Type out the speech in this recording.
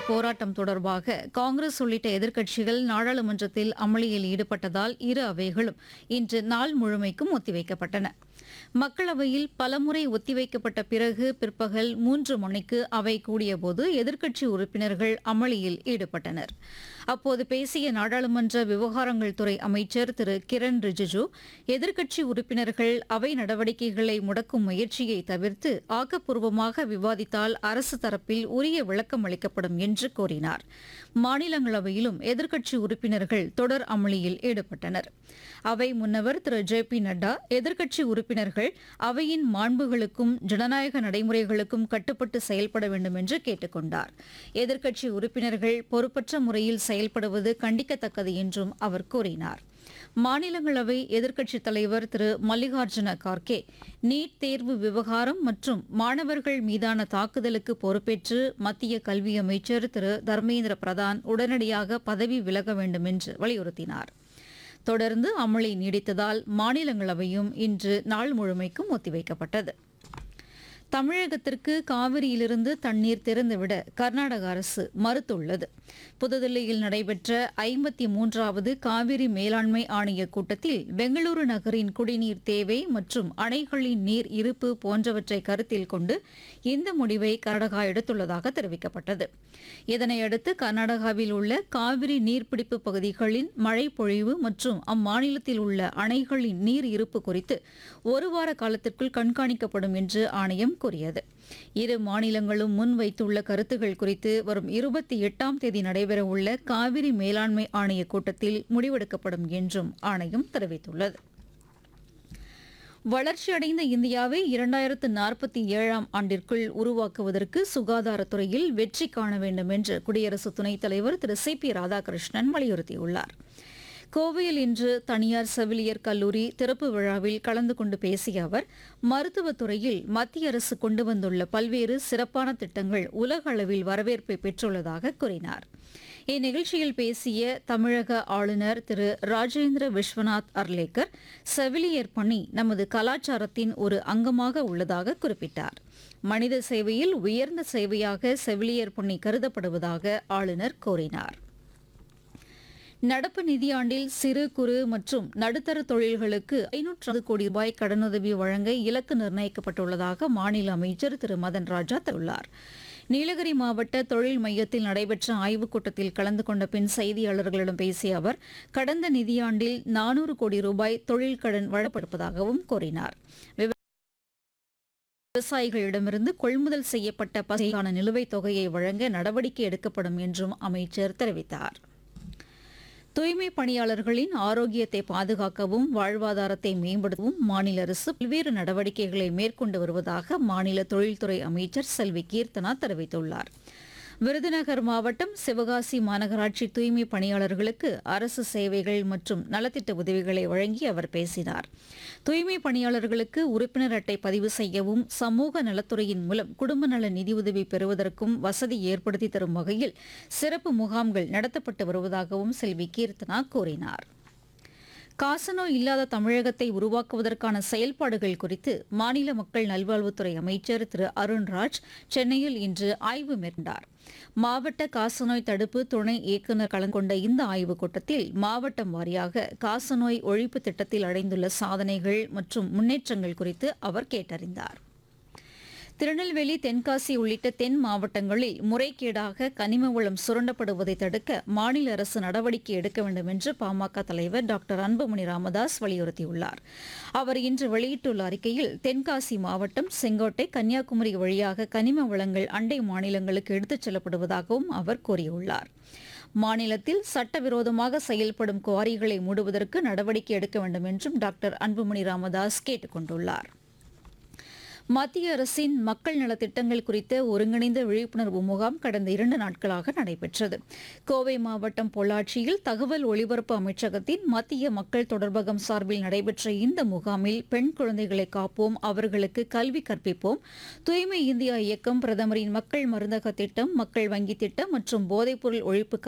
போராட்டம் தொடர்பாக காங்கிரஸ் உள்ளிட்ட எதிர்க்கட்சிகள் நாடாளுமன்றத்தில் அமளியில் ஈடுபட்டதால் இரு அவைகளும் இன்று நாள் முழுமைக்கும் ஒத்திவைக்கப்பட்டன மக்களவையில் பலமுறை ஒத்திவைக்கப்பட்ட பிறகு பிற்பகல் மூன்று மணிக்கு அவை கூடியபோது எதிர்க்கட்சி உறுப்பினர்கள் அமளியில் ஈடுபட்டனர் அப்போது பேசிய நாடாளுமன்ற விவகாரங்கள் துறை அமைச்சர் திரு கிரண் ரிஜிஜு எதிர்க்கட்சி உறுப்பினர்கள் அவை நடவடிக்கைகளை முடக்கும் முயற்சியை தவிர்த்து ஆக்கப்பூர்வமாக விவாதித்தால் அரசு தரப்பில் உரிய விளக்கம் அளிக்கப்படும் என்று கூறினார் மாநிலங்களவையிலும் எதிர்க்கட்சி உறுப்பினர்கள் தொடர் அமளியில் ஈடுபட்டனர் அவை முன்னவர் திரு ஜே பி நட்டா எதிர்க்கட்சி உறுப்பினர்கள் அவையின் மாண்புகளுக்கும் ஜனநாயக நடைமுறைகளுக்கும் கட்டுப்பட்டு செயல்பட வேண்டும் என்று கேட்டுக் கொண்டார் எதிர்க்கட்சி உறுப்பினர்கள் பொறுப்பற்ற முறையில் செயல்படுவது கண்டிக்கத்தக்கது என்றும் அவர் கூறினார் மாநிலங்களவை எதிர்க்கட்சித் தலைவர் திரு மல்லிகார்ஜுன கார்கே நீட் தேர்வு விவகாரம் மற்றும் மாணவர்கள் மீதான தாக்குதலுக்கு பொறுப்பேற்று மத்திய கல்வி அமைச்சர் திரு தர்மேந்திர பிரதான் உடனடியாக பதவி விலக வேண்டும் என்று வலியுறுத்தினார் தொடர்ந்து அமளி நீடித்ததால் மாநிலங்களவையும் இன்று நாள் முழுமைக்கும் ஒத்திவைக்கப்பட்டது தமிழகத்திற்கு காவிரியிலிருந்து தண்ணீர் திறந்துவிட கர்நாடக அரசு மறுத்துள்ளது புதுதில்லியில் நடைபெற்ற ஐம்பத்தி மூன்றாவது காவிரி மேலாண்மை ஆணைய கூட்டத்தில் பெங்களூரு நகரின் குடிநீர் தேவை மற்றும் அணைகளின் நீர் இருப்பு போன்றவற்றை கருத்தில் கொண்டு இந்த முடிவை கர்நாடகா எடுத்துள்ளதாக தெரிவிக்கப்பட்டது இதனையடுத்து கர்நாடகாவில் உள்ள காவிரி நீர்பிடிப்பு பகுதிகளின் மழை பொழிவு மற்றும் அம்மாநிலத்தில் உள்ள அணைகளின் நீர் இருப்பு குறித்து ஒரு வார காலத்திற்குள் கண்காணிக்கப்படும் என்று ஆணையம் கூறியது இரு மாநிலங்களும் முன்வைத்துள்ள கருத்துகள் குறித்து வரும் இருபத்தி எட்டாம் தேதி நடைபெறவுள்ள காவிரி மேலாண்மை ஆணைய கூட்டத்தில் முடிவெடுக்கப்படும் என்றும் ஆணையம் தெரிவித்துள்ளது வளர்ச்சியடைந்த இந்தியாவை இரண்டாயிரத்து நாற்பத்தி ஏழாம் ஆண்டிற்குள் உருவாக்குவதற்கு சுகாதாரத்துறையில் வெற்றி காண வேண்டும் என்று குடியரசு துணைத் தலைவர் திரு சி பி ராதாகிருஷ்ணன் வலியுறுத்தியுள்ளார் கோவையில் இன்று தனியார் செவிலியர் கல்லூரி திறப்பு விழாவில் கலந்து கொண்டு பேசிய அவர் மருத்துவத்துறையில் மத்திய அரசு கொண்டு வந்துள்ள பல்வேறு சிறப்பான திட்டங்கள் உலக அளவில் வரவேற்பை பெற்றுள்ளதாக கூறினார் இந்நிகழ்ச்சியில் பேசிய தமிழக ஆளுநர் திரு ராஜேந்திர விஸ்வநாத் அர்லேக்கர் செவிலியர் பணி நமது கலாச்சாரத்தின் ஒரு அங்கமாக உள்ளதாக குறிப்பிட்டார் மனித சேவையில் உயர்ந்த சேவையாக செவிலியர் பணி கருதப்படுவதாக ஆளுநர் கூறினார் நடப்பு நிதியாண்டில் சிறு குறு மற்றும் நடுத்தர தொழில்களுக்கு ஐநூற்று கோடி ரூபாய் கடனுதவி வழங்க இலக்கு நிர்ணயிக்கப்பட்டுள்ளதாக மாநில அமைச்சர் திரு மதன் ராஜா தெரிவித்துள்ளார் நீலகிரி மாவட்ட தொழில் மையத்தில் நடைபெற்ற ஆய்வுக் கூட்டத்தில் கலந்து கொண்ட பின் செய்தியாளர்களிடம் பேசிய அவர் கடந்த நிதியாண்டில் நானூறு கோடி ரூபாய் தொழில் கடன் வழங்கப்பட்டிருப்பதாகவும் கூறினார் விவசாயிகளிடமிருந்து கொள்முதல் செய்யப்பட்ட பசுக்கான நிலுவைத் தொகையை வழங்க நடவடிக்கை எடுக்கப்படும் என்றும் அமைச்சர் தெரிவித்தார் தூய்மை பணியாளர்களின் ஆரோக்கியத்தை பாதுகாக்கவும் வாழ்வாதாரத்தை மேம்படுத்தவும் மாநில அரசு பல்வேறு நடவடிக்கைகளை மேற்கொண்டு வருவதாக மாநில தொழில்துறை அமைச்சர் செல்வி கீர்த்தனா தெரிவித்துள்ளார் விருதுநகர் மாவட்டம் சிவகாசி மாநகராட்சி தூய்மை பணியாளர்களுக்கு அரசு சேவைகள் மற்றும் நலத்திட்ட உதவிகளை வழங்கி அவர் பேசினார் தூய்மை பணியாளர்களுக்கு உறுப்பினர் அட்டை பதிவு செய்யவும் சமூக நலத்துறையின் மூலம் குடும்ப நல நிதியுதவி பெறுவதற்கும் வசதி ஏற்படுத்தி தரும் வகையில் சிறப்பு முகாம்கள் நடத்தப்பட்டு வருவதாகவும் செல்வி கீர்த்தனா கூறினார் காசநோய் இல்லாத தமிழகத்தை உருவாக்குவதற்கான செயல்பாடுகள் குறித்து மாநில மக்கள் நல்வாழ்வுத்துறை அமைச்சர் திரு அருண்ராஜ் சென்னையில் இன்று ஆய்வு மேற்கொண்டார் மாவட்ட காசநோய் தடுப்பு துணை இயக்குநர் கலந்து கொண்ட இந்த ஆய்வுக் கூட்டத்தில் மாவட்டம் வாரியாக காசநோய் ஒழிப்பு திட்டத்தில் அடைந்துள்ள சாதனைகள் மற்றும் முன்னேற்றங்கள் குறித்து அவர் கேட்டறிந்தார் திருநெல்வேலி தென்காசி உள்ளிட்ட தென் மாவட்டங்களில் முறைகேடாக கனிம வளம் சுரண்டப்படுவதை தடுக்க மாநில அரசு நடவடிக்கை எடுக்க வேண்டும் என்று பாமக தலைவர் டாக்டர் அன்புமணி ராமதாஸ் வலியுறுத்தியுள்ளார் அவர் இன்று வெளியிட்டுள்ள அறிக்கையில் தென்காசி மாவட்டம் செங்கோட்டை கன்னியாகுமரி வழியாக கனிம வளங்கள் அண்டை மாநிலங்களுக்கு எடுத்துச் செல்லப்படுவதாகவும் அவர் கூறியுள்ளார் மாநிலத்தில் சட்டவிரோதமாக செயல்படும் குவாரிகளை மூடுவதற்கு நடவடிக்கை எடுக்க வேண்டும் என்றும் டாக்டர் அன்புமணி ராமதாஸ் கேட்டுக் கொண்டுள்ளார் மத்திய அரசின் மக்கள் நலத்திட்டங்கள் குறித்த ஒருங்கிணைந்த விழிப்புணர்வு முகாம் கடந்த இரண்டு நாட்களாக நடைபெற்றது கோவை மாவட்டம் பொள்ளாச்சியில் தகவல் ஒலிபரப்பு அமைச்சகத்தின் மத்திய மக்கள் தொடர்பகம் சார்பில் நடைபெற்ற இந்த முகாமில் பெண் குழந்தைகளை காப்போம் அவர்களுக்கு கல்வி கற்பிப்போம் தூய்மை இந்தியா இயக்கம் பிரதமரின் மக்கள் மருந்தக திட்டம் மக்கள் வங்கி திட்டம் மற்றும் போதைப்பொருள் ஒழிப்பு